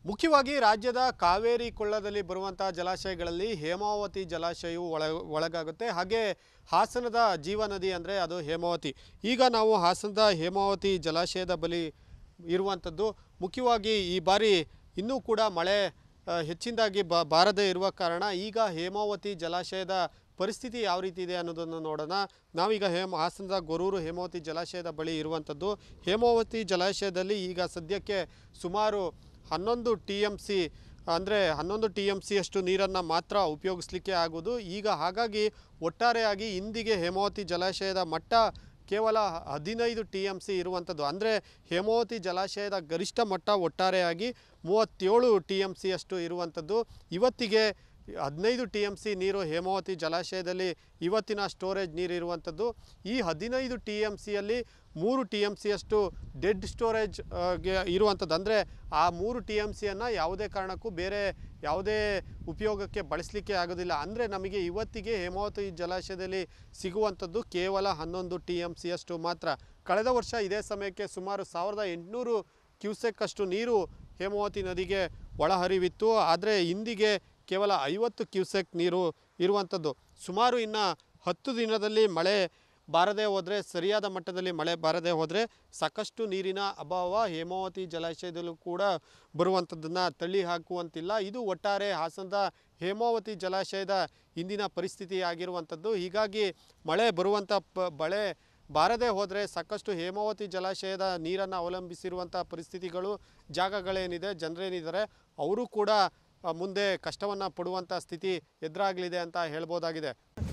ಮುಖ್ಯವಾಗಿ ರಾಜ್ಯದ ಕಾವೇರಿ ಕೊಳ್ಳದಲ್ಲಿ ಬರುವಂತಹ ಜಲಾಶಯಗಳಲ್ಲಿ ಹೇಮಾವತಿ ಜಲಾಶಯವು ಒಳ ಒಳಗಾಗುತ್ತೆ ಹಾಗೆ ಹಾಸನದ ಜೀವನದಿ ಅಂದರೆ ಅದು ಹೇಮಾವತಿ ಈಗ ನಾವು ಹಾಸನದ ಹೇಮಾವತಿ ಜಲಾಶಯದ ಬಳಿ ಇರುವಂಥದ್ದು ಮುಖ್ಯವಾಗಿ ಈ ಬಾರಿ ಇನ್ನೂ ಕೂಡ ಮಳೆ ಆ, ಹೆಚ್ಚಿನದಾಗಿ ಬ ಬಾರದೇ ಇರುವ ಕಾರಣ ಈಗ ಹೇಮಾವತಿ ಜಲಾಶಯದ ಪರಿಸ್ಥಿತಿ ಯಾವ ರೀತಿ ಇದೆ ಅನ್ನೋದನ್ನು ನೋಡೋಣ ನಾವೀಗ ಹೇಮ ಹಾಸನದ ಗೊರೂರು ಹೇಮಾವತಿ ಜಲಾಶಯದ ಬಳಿ ಇರುವಂಥದ್ದು ಹೇಮಾವತಿ ಜಲಾಶಯದಲ್ಲಿ ಈಗ ಸದ್ಯಕ್ಕೆ ಸುಮಾರು ಹನ್ನೊಂದು ಟಿ ಎಮ್ ಸಿ ಅಂದರೆ ಹನ್ನೊಂದು ಟಿ ಎಮ್ ಸಿ ಅಷ್ಟು ನೀರನ್ನು ಮಾತ್ರ ಉಪಯೋಗಿಸ್ಲಿಕ್ಕೆ ಆಗೋದು ಈಗ ಹಾಗಾಗಿ ಒಟ್ಟಾರೆಯಾಗಿ ಇಂದಿಗೆ ಹೇಮಾವತಿ ಜಲಾಶಯದ ಮಟ್ಟ ಕೇವಲ ಹದಿನೈದು ಟಿ ಎಮ್ ಸಿ ಇರುವಂಥದ್ದು ಅಂದರೆ ಹೇಮಾವತಿ ಜಲಾಶಯದ ಗರಿಷ್ಠ ಮಟ್ಟ ಒಟ್ಟಾರೆಯಾಗಿ ಮೂವತ್ತೇಳು ಟಿ ಎಮ್ ಸಿ ಅಷ್ಟು ಇರುವಂಥದ್ದು ಇವತ್ತಿಗೆ ಹದಿನೈದು ಟಿ ಎಮ್ ಸಿ ನೀರು ಹೇಮಾವತಿ ಜಲಾಶಯದಲ್ಲಿ ಇವತ್ತಿನ ಸ್ಟೋರೇಜ್ ನೀರು ಇರುವಂಥದ್ದು ಈ ಹದಿನೈದು ಟಿ ಎಮ್ ಸಿಯಲ್ಲಿ ಮೂರು ಟಿ ಎಮ್ ಸಿಯಷ್ಟು ಡೆಡ್ ಸ್ಟೋರೇಜ್ ಗೆ ಇರುವಂಥದ್ದು ಅಂದರೆ ಆ ಮೂರು ಟಿ ಎಮ್ ಸಿಯನ್ನು ಯಾವುದೇ ಕಾರಣಕ್ಕೂ ಬೇರೆ ಯಾವುದೇ ಉಪಯೋಗಕ್ಕೆ ಬಳಸಲಿಕ್ಕೆ ಆಗೋದಿಲ್ಲ ಅಂದರೆ ನಮಗೆ ಇವತ್ತಿಗೆ ಹೇಮಾವತಿ ಜಲಾಶಯದಲ್ಲಿ ಸಿಗುವಂಥದ್ದು ಕೇವಲ ಹನ್ನೊಂದು ಟಿ ಎಮ್ ಸಿಯಷ್ಟು ಮಾತ್ರ ಕಳೆದ ವರ್ಷ ಇದೇ ಸಮಯಕ್ಕೆ ಸುಮಾರು ಸಾವಿರದ ಎಂಟುನೂರು ಕ್ಯೂಸೆಕ್ ಅಷ್ಟು ನೀರು ಹೇಮಾವತಿ ನದಿಗೆ ಒಳಹರಿವಿತ್ತು ಆದರೆ ಇಂದಿಗೆ ಕೇವಲ ಐವತ್ತು ಕ್ಯೂಸೆಕ್ ನೀರು ಇರುವಂಥದ್ದು ಸುಮಾರು ಇನ್ನು ಹತ್ತು ದಿನದಲ್ಲಿ ಮಳೆ ಬಾರದೇ ಹೋದರೆ ಸರಿಯಾದ ಮಟ್ಟದಲ್ಲಿ ಮಳೆ ಬಾರದೇ ಹೋದರೆ ಸಾಕಷ್ಟು ನೀರಿನ ಅಭಾವ ಹೇಮಾವತಿ ಜಲಾಶಯದಲ್ಲೂ ಕೂಡ ಬರುವಂಥದ್ದನ್ನು ತಳ್ಳಿ ಹಾಕುವಂತಿಲ್ಲ ಇದು ಒಟ್ಟಾರೆ ಹಾಸನದ ಹೇಮಾವತಿ ಜಲಾಶಯದ ಇಂದಿನ ಪರಿಸ್ಥಿತಿ ಆಗಿರುವಂಥದ್ದು ಹೀಗಾಗಿ ಮಳೆ ಬರುವಂಥ ಪ ಮಳೆ ಬಾರದೇ ಹೋದರೆ ಸಾಕಷ್ಟು ಹೇಮಾವತಿ ಜಲಾಶಯದ ನೀರನ್ನು ಅವಲಂಬಿಸಿರುವಂಥ ಪರಿಸ್ಥಿತಿಗಳು ಜಾಗಗಳೇನಿದೆ ಜನರೇನಿದ್ದಾರೆ ಅವರು ಕೂಡ ಆ, ಮುಂದೆ ಕಷ್ಟವನ್ನು ಪಡುವಂಥ ಸ್ಥಿತಿ ಎದುರಾಗಲಿದೆ ಅಂತ ಹೇಳ್ಬೋದಾಗಿದೆ